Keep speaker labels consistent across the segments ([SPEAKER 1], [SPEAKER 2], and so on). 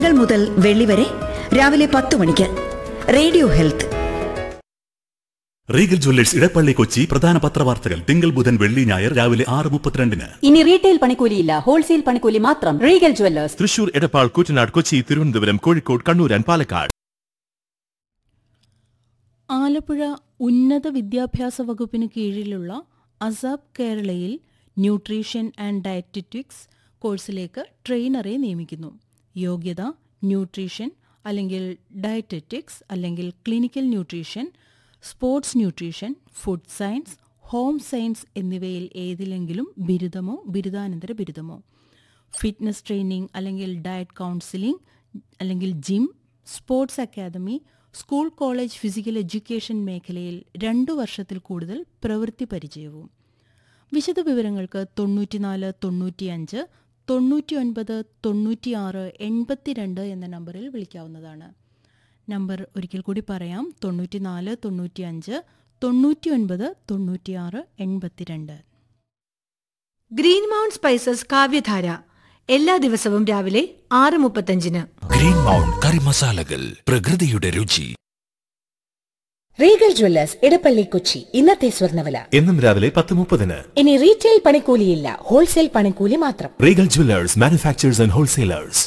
[SPEAKER 1] തിങ്കൾ മുതൽ വെള്ളി വരെ രാവിലെ പത്ത് മണിക്ക് radio health
[SPEAKER 2] Regal Jewellers Edappally Kochi പ്രധാന പത്രവാർത്തകൾ തിങ്കൾ ബുധൻ വെള്ളി ഞായർ രാവിലെ ആറ് മുപ്പത്തിരണ്ടിന്
[SPEAKER 3] ഇനി റീറ്റെയിൽ പണിക്കൂലിയില്ല ഹോൾസെയിൽ പണിക്കൂലി മാത്രം Regal Jewellers
[SPEAKER 4] Thrissur Edappal Koottanad Kochi Thiruvananthapuram Kozhikode Kannur and Palakkad
[SPEAKER 5] Alappuzha ഉന്നത വിദ്യാഭ്യാസ വകുപ്പിന് കീഴിലുള്ള അസാബ് കേരളയിൽ ന്യൂട്രീഷൻ ആൻഡ് ഡയറ്ററ്റിക്സ് കോഴ്സിലേക്ക് ട്രെയിനറെ നിയമിക്കുന്നു യോഗ്യത ന്യൂട്രീഷൻ അല്ലെങ്കിൽ ഡയറ്ററ്റിക്സ് അല്ലെങ്കിൽ clinical nutrition sports nutrition food science home science എന്നിവയിൽ ഏതിലെങ്കിലും ബിരുദമോ ബിരുദാനന്തര ബിരുദമോ ഫിറ്റ്നസ് ട്രെയിനിങ് അല്ലെങ്കിൽ ഡയറ്റ് കൗൺസിലിംഗ് അല്ലെങ്കിൽ gym sports academy school college physical education മേഖലയിൽ രണ്ടു വർഷത്തിൽ കൂടുതൽ പ്രവൃത്തി പരിചയവും വിശദവിവരങ്ങൾക്ക് തൊണ്ണൂറ്റിനാല് തൊണ്ണൂറ്റിയഞ്ച് തൊണ്ണൂറ്റിയൊൻപത് തൊണ്ണൂറ്റിയാറ് എൺപത്തിരണ്ട് എന്ന നമ്പറിൽ വിളിക്കാവുന്നതാണ് നമ്പർ ഒരിക്കൽ കൂടി പറയാം തൊണ്ണൂറ്റിനാല് തൊണ്ണൂറ്റിയഞ്ച് തൊണ്ണൂറ്റിയൊൻപത് തൊണ്ണൂറ്റിയാറ് എൺപത്തിരണ്ട്
[SPEAKER 6] ഗ്രീൻ മൗണ്ട് സ്പൈസസ് കാവ്യധാര എല്ലാ ദിവസവും രാവിലെ ആറ് മുപ്പത്തഞ്ചിന്
[SPEAKER 7] ഗ്രീൻ മൗണ്ട് കറി മസാലകൾ പ്രകൃതിയുടെ രുചി
[SPEAKER 8] റീഗൽ ജ്വല്ലേഴ്സ് ഇടപ്പള്ളി കൊച്ചി ഇന്നത്തെ സ്വർണ്ണവില
[SPEAKER 4] എന്നും രാവിലെ പത്ത് മുപ്പതിന്
[SPEAKER 8] ഇനി റീറ്റെയിൽ പണിക്കൂലിയില്ല ഹോൾസെയിൽ പണിക്കൂലി മാത്രം
[SPEAKER 4] Regal Jewellers manufacturers and wholesalers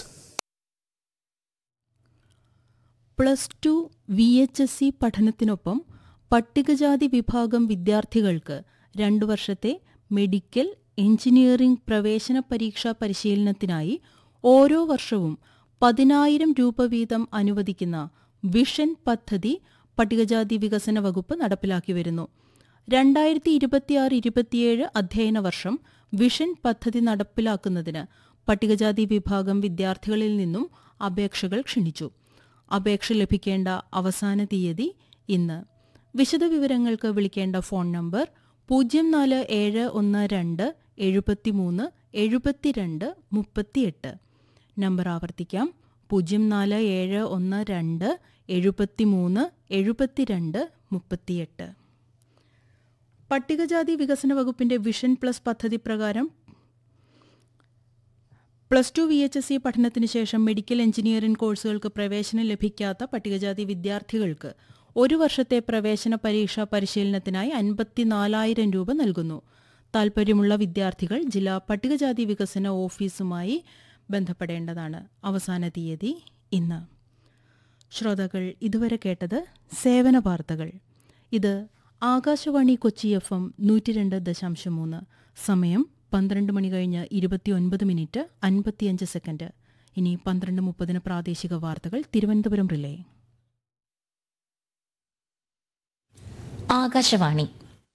[SPEAKER 5] plus two V H S C പഠനത്തിനൊപ്പം പട്ടികജാതി വിഭാഗം വിദ്യാർത്ഥികൾക്ക് രണ്ടു വർഷത്തെ മെഡിക്കൽ എഞ്ചിനീയറിംഗ് പ്രവേശന പരീക്ഷാ പരിശീലനത്തിനായി ഓരോ വർഷവും പതിനായിരം രൂപ വീതം അനുവദിക്കുന്ന വിഷൻ പദ്ധതി പട്ടികജാതി വികസന വകുപ്പ് നടപ്പിലാക്കി വരുന്നു രണ്ടായിരത്തി ഇരുപത്തിയാറ് ഇരുപത്തിയേഴ് അധ്യയന വർഷം വിഷൻ പദ്ധതി നടപ്പിലാക്കുന്നതിന് പട്ടികജാതി വിഭാഗം വിദ്യാർത്ഥികളിൽ നിന്നും അപേക്ഷകൾ ക്ഷണിച്ചു അപേക്ഷ ലഭിക്കേണ്ട അവസാന തീയതി ഇന്ന് വിശദവിവരങ്ങൾക്ക് വിളിക്കേണ്ട ഫോൺ നമ്പർ പൂജ്യം നാല് ഏഴ് ഒന്ന് രണ്ട് എഴുപത്തിമൂന്ന് എഴുപത്തിരണ്ട് മുപ്പത്തിയെട്ട് നമ്പർ ആവർത്തിക്കാം പൂജ്യം നാല് ഏഴ് ഒന്ന് രണ്ട് എഴുപത്തിമൂന്ന് എഴുപത്തിരണ്ട് മുപ്പത്തിയെട്ട് പട്ടികജാതി വികസന വകുപ്പിന്റെ വിഷൻ പ്ലസ് പദ്ധതി പ്രകാരം plus two V H S C പഠനത്തിന് ശേഷം മെഡിക്കൽ എഞ്ചിനീയറിംഗ് കോഴ്സുകൾക്ക് പ്രവേശനം ലഭിക്കാത്ത പട്ടികജാതി വിദ്യാർത്ഥികൾക്ക് ഒരു വർഷത്തെ പ്രവേശന പരീക്ഷാ പരിശീലനത്തിനായി അൻപത്തിനാലായിരം രൂപ നൽകുന്നു താൽപ്പര്യമുള്ള വിദ്യാർത്ഥികൾ ജില്ലാ പട്ടികജാതി വികസന ഓഫീസുമായി ബന്ധപ്പെടേണ്ടതാണ് അവസാന തീയതി ഇന്ന് ശ്രോതാക്കൾ ഇതുവരെ കേട്ടത് സേവന വാർത്തകൾ ഇത് ആകാശവാണി കൊച്ചി എഫ് എം നൂറ്റി രണ്ട് ദശാംശം മൂന്ന് സമയം പന്ത്രണ്ട് മണി കഴിഞ്ഞ് ഇരുപത്തിയൊൻപത് മിനിറ്റ് അൻപത്തിയഞ്ച് സെക്കൻഡ് ഇനി പന്ത്രണ്ട് മുപ്പതിന് പ്രാദേശിക വാർത്തകൾ തിരുവനന്തപുരം റിലേ
[SPEAKER 9] ആകാശവാണി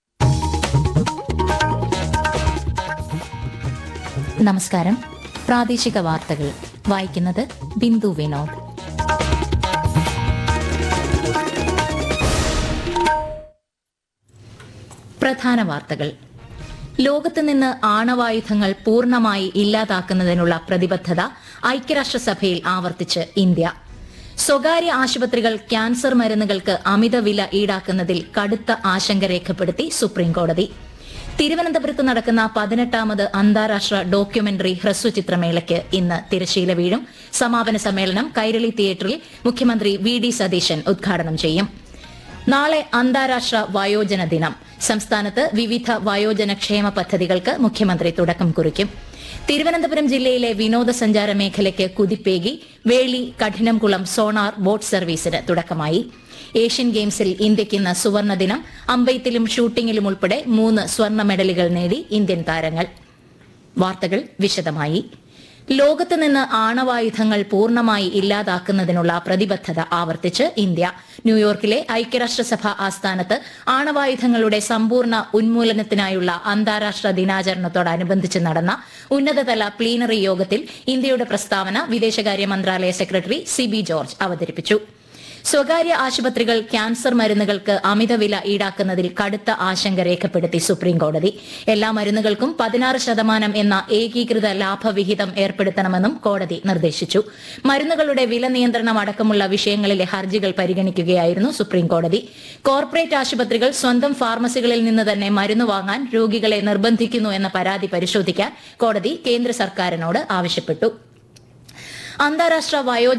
[SPEAKER 9] നമസ്കാരം പ്രാദേശിക വാർത്തകൾ വായിക്കുന്നത് ബിന്ദു വിനോദ് പ്രധാന വാർത്തകൾ ലോകത്ത് നിന്ന് ആണവായുധങ്ങൾ പൂർണ്ണമായി ഇല്ലാതാക്കുന്നതിനുള്ള പ്രതിബദ്ധത ഐക്യരാഷ്ട്രസഭയിൽ ആവർത്തിച്ച് ഇന്ത്യ സ്വകാര്യ ആശുപത്രികൾ ക്യാൻസർ മരുന്നുകൾക്ക് അമിത വില ഈടാക്കുന്നതിൽ കടുത്ത ആശങ്ക രേഖപ്പെടുത്തി സുപ്രീംകോടതി തിരുവനന്തപുരത്ത് നടക്കുന്ന പതിനെട്ടാമത് അന്താരാഷ്ട്ര ഡോക്യുമെന്ററി ഹ്രസ്വചിത്രമേളയ്ക്ക് ഇന്ന് തിരശീല വീഴും സമാപന സമ്മേളനം കൈരളി തിയേറ്ററിൽ മുഖ്യമന്ത്രി വി ഡി സതീശൻ ഉദ്ഘാടനം ചെയ്യും നാളെ അന്താരാഷ്ട്ര വയോജന ദിനം സംസ്ഥാനത്ത് വിവിധ വയോജന ക്ഷേമ പദ്ധതികൾക്ക് മുഖ്യമന്ത്രി തുടക്കം കുറിക്കും തിരുവനന്തപുരം ജില്ലയിലെ വിനോദസഞ്ചാര മേഖലയ്ക്ക് കുതിപ്പേകി വേളി കഠിനംകുളം സോണാർ ബോട്ട് സർവീസിന് തുടക്കമായി ഏഷ്യൻ ഗെയിംസിൽ ഇന്ത്യയ്ക്ക് ഇന്ന് സുവർണ ദിനം അമ്പെയ്ത്തിലും ഷൂട്ടിംഗിലും ഉൾപ്പെടെ മൂന്ന് സ്വർണ്ണ മെഡലുകൾ നേടി ഇന്ത്യൻ താരങ്ങൾ വാർത്തകൾ വിശദമായി ലോകത്ത് നിന്ന് ആണവായുധങ്ങൾ പൂർണ്ണമായി ഇല്ലാതാക്കുന്നതിനുള്ള പ്രതിബദ്ധത ആവർത്തിച്ച് ഇന്ത്യ ന്യൂയോർക്കിലെ ഐക്യരാഷ്ട്രസഭ ആസ്ഥാനത്ത് ആണവായുധങ്ങളുടെ സമ്പൂർണ്ണ ഉന്മൂലനത്തിനായുള്ള അന്താരാഷ്ട്ര ദിനാചരണത്തോടനുബന്ധിച്ച് നടന്ന ഉന്നതതല പ്ലീനറി യോഗത്തിൽ ഇന്ത്യയുടെ പ്രസ്താവന വിദേശകാര്യ മന്ത്രാലയ സെക്രട്ടറി സി ബി ജോർജ് അവതരിപ്പിച്ചു സ്വകാര്യ ആശുപത്രികൾ ക്യാൻസർ മരുന്നുകൾക്ക് അമിതവില ഈടാക്കുന്നതിൽ കടുത്ത ആശങ്ക രേഖപ്പെടുത്തി സുപ്രീംകോടതി എല്ലാ മരുന്നുകൾക്കും പതിനാറ് ശതമാനം എന്ന ഏകീകൃത ലാഭവിഹിതം ഏർപ്പെടുത്തണമെന്നും കോടതി നിർദ്ദേശിച്ചു മരുന്നുകളുടെ വില നിയന്ത്രണം അടക്കമുള്ള വിഷയങ്ങളിലെ ഹർജികൾ പരിഗണിക്കുകയായിരുന്നു സുപ്രീംകോടതി കോർപ്പറേറ്റ് ആശുപത്രികൾ സ്വന്തം ഫാർമസികളിൽ നിന്ന് തന്നെ മരുന്ന് വാങ്ങാൻ രോഗികളെ നിർബന്ധിക്കുന്നു എന്ന പരാതി പരിശോധിക്കാൻ കോടതി കേന്ദ്ര സർക്കാരിനോട് ആവശ്യപ്പെട്ടു അന്താരാഷ്ട്ര വയോജന